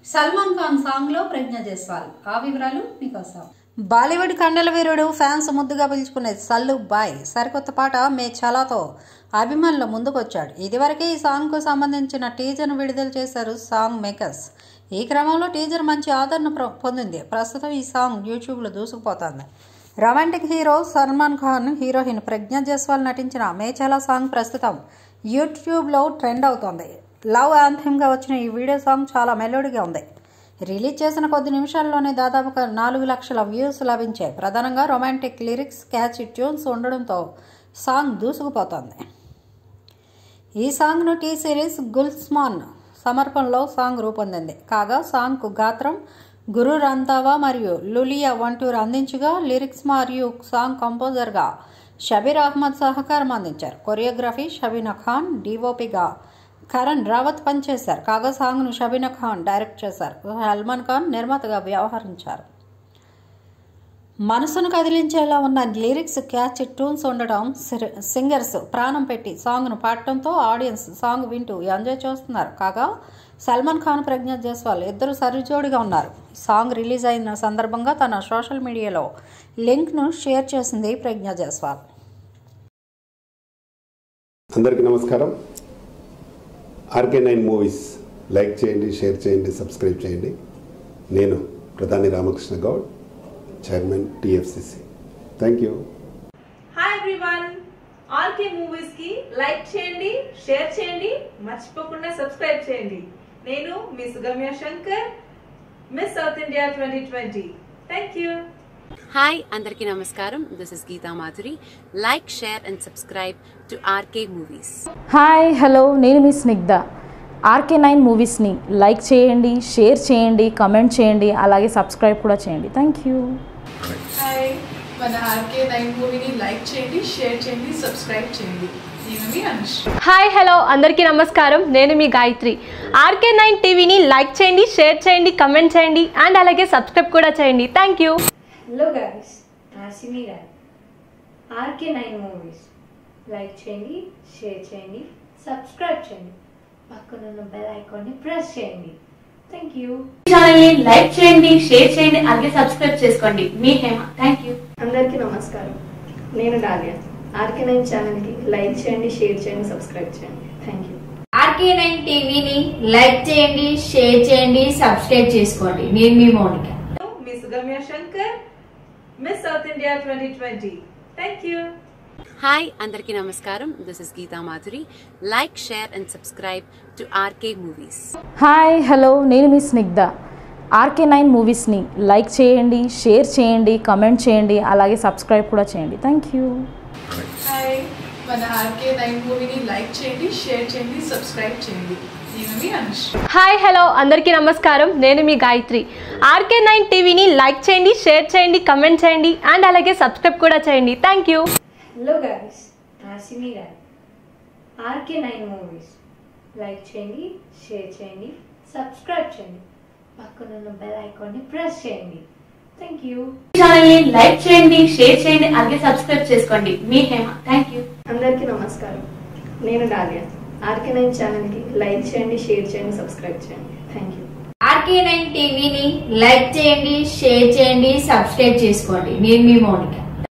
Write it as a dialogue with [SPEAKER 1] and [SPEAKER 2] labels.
[SPEAKER 1] Salman Khan song లో ప్రజ్ఞ జైస్వాల్ ఆ వివరాలు మీకోసం
[SPEAKER 2] బాలీవుడ్ కండల వీరుడు ఫ్యాన్స్ ముద్దుగా పిలుచుకునే సల్లు బాయ్ సరికొత్త పాట మే చలాతో అభిమానుల ముందుకొచ్చాడు ఇదివరకే ఈ సాంగ్కు సంబంధించిన టీజర్ను విడుదల చేశారు సాంగ్ మేకర్స్ ఈ క్రమంలో టీజర్ మంచి ఆదరణ ప్ర- పొందింది ప్రస్తుతం ఈ సాంగ్ యూట్యూబ్లో దూసుకుపోతోంది romantic hero Salman Khan heroine Pragya Jaiswal నటించిన మేచలా సాంగ్ ప్రస్తుతం యూట్యూబ్లో ట్రెండ్ అవుతోంది లవ్ యాంథెమ్గా వచ్చిన ఈ వీడియో సాంగ్ చాలా మెలోడీగా ఉంది రిలీజ్ చేసిన కొద్ది నిమిషాల్లోనే దాదాపుగా నాలుగు లక్షల వ్యూస్ లభించాయి ప్రధానంగా రొమాంటిక్ లిరిక్స్ క్యాచ్ ట్యూన్స్ ఉండడంతో సాంగ్ దూసుకుపోతోంది ఈ సాంగ్ను టీ సిరీస్ గుల్స్మాన్ సమర్పణలో సాంగ్ రూపొందింది కాగా సాంగ్కు గాత్రం గురు రంతావా మరియు లులియా వంటూరు అందించగా లిరిక్స్ మరియు సాంగ్ కంపోజర్గా షబీర్ అహ్మద్ సహకారం అందించారు కొరియోగ్రఫీ షబీనా ఖాన్ డిఓపిగా కరణ్ రావత్ పనిచేశారు కాగా సాంగ్ను షబీనా ఖాన్ డైరెక్ట్ చేశారు సల్మాన్ ఖాన్ నిర్మాతగా వ్యవహరించారు మనసును కదిలించేలా ఉన్న లిరిక్స్ క్యాచ్ ట్యూన్స్ ఉండడం సిర్- సింగర్స్ ప్రాణం పెట్టి సాంగ్ను పాడటంతో ఆడియన్స్ సాంగ్ వింటూ ఎంజాయ్ చేస్తున్నారు కాగా సల్మాన్ ఖాన్ ప్రజ్ఞ జైస్వాల్ ఇద్దరు సరిజోడిగా ఉన్నారు సాంగ్ రిలీజ్ అయిన సందర్భంగా తన సోషల్ మీడియాలో లింక్ను షేర్ చేసింది ప్రజ్ఞ జైస్వాల్
[SPEAKER 3] అందరికీ నమస్కారం ఆర్కే నైన్ మూవీస్ లైక్ చేయండి షేర్ చేయండి సబ్స్క్రైబ్ చేయండి నేను Pratani Ramakrishna Goud chairman TFCC thank you
[SPEAKER 4] hi everyone RK movies కి లైక్ చేయండి షేర్ చేయండి మర్చిపోకుండా సబ్స్క్రైబ్ చేయండి నేను మీ Sugamya Shankar miss South India twenty twenty thank you
[SPEAKER 5] hi అందరికీ నమస్కారం this is Geetha Madhuri like share and subscribe to RK movies
[SPEAKER 6] hi hello నేను మీ స్నిగ్ధ ఆర్కే నైన్ మూవీస్ని లైక్ చేయండి షేర్ చేయండి కమెంట్ చేయండి అలాగే సబ్స్క్రైబ్ కూడా చేయండి థ్యాంక్ యూ
[SPEAKER 7] హాయ్ మన ఆర్కే నైన్ మూవీని లైక్ చేయండి షేర్ చేయండి సబ్స్క్రైబ్ చేయండి నేను మీ అనుష్
[SPEAKER 8] హాయ్ హలో అందరికీ నమస్కారం నేను మీ గాయత్రి ఆర్కే నైన్ టీవీని లైక్ చేయండి షేర్ చేయండి కమెంట్ చేయండి అండ్ అలాగే సబ్స్క్రైబ్ కూడా చేయండి థ్యాంక్ యూ
[SPEAKER 9] హలో గాయస్ నా సిమి గారు ఆర్కే నైన్ మూవీస్ లైక్ చేయండి షేర్ చేయండి సబ్స్క్రైబ్ చేయండి పక్కనున్న బెల్ ఐకాన్ని ప్రెస్ చేయండి థ్యాంక్ యూ
[SPEAKER 10] ఛానల్ని లైక్ చేయండి షేర్ చేయండి అలాగే సబ్స్క్రైబ్ చేసుకోండి మీ హేమ థ్యాంక్ యూ
[SPEAKER 9] అందరికీ నమస్కారం నేను డాలియా ఆర్కే నైన్ ఛానల్కి లైక్ చేయండి షేర్ చేయండి సబ్స్క్రైబ్ చేయండి థ్యాంక్ యూ
[SPEAKER 10] ఆర్కే నైన్ టీవీని లైక్ చేయండి షేర్ చేయండి సబ్స్క్రైబ్ చేసుకోండి నేను మీ మౌనిక
[SPEAKER 4] మీ Sugamya Shankar miss South India twenty twenty thank you
[SPEAKER 5] hi అందరికీ నమస్కారం this is Geetha Madhuri like share and subscribe to RK movies
[SPEAKER 6] hi hello నేను మీ స్నిగ్ధ ఆర్కే నైన్ మూవీస్ని లైక్ చేయండి షేర్ చేయండి కమెంట్ చేయండి అలాగే సబ్స్క్రైబ్ కూడా చేయండి థ్యాంక్ యూ
[SPEAKER 7] హాయ్ మన ఆర్కే నైన్ మూవీని లైక్ చేయండి షేర్ చేయండి సబ్స్క్రైబ్ చేయండి నేను మీ అనుష్
[SPEAKER 8] హాయ్ హలో అందరికీ నమస్కారం నేను మీ గాయత్రి ఆర్కే నైన్ టీవీని లైక్ చేయండి షేర్ చేయండి కమెంట్ చేయండి అండ్ అలాగే సబ్స్క్రైబ్ కూడా చేయండి థ్యాంక్ యూ
[SPEAKER 9] హలో గాయస్ నా సిమి గారు ఆర్కే నైన్ మూవీస్ లైక్ చేయండి షేర్ చేయండి సబ్స్క్రైబ్ చేయండి పక్కనున్న బెల్ ఐకాన్ని ప్రెస్ చేయండి థ్యాంక్ యూ
[SPEAKER 10] ఛానల్ని లైక్ చేయండి షేర్ చేయండి అలాగే సబ్స్క్రైబ్ చేసుకోండి మీ హేమ థ్యాంక్ యూ
[SPEAKER 9] అందరికీ నమస్కారం నేను డాలియా ఆర్కే నైన్ ఛానల్కి లైక్ చేయండి షేర్ చేయండి సబ్స్క్రైబ్ చేయండి థ్యాంక్ యూ
[SPEAKER 10] ఆర్కే నైన్ టీవీని లైక్ చేయండి షేర్ చేయండి సబ్స్క్రైబ్ చేసుకోండి నేను మీ మౌనిక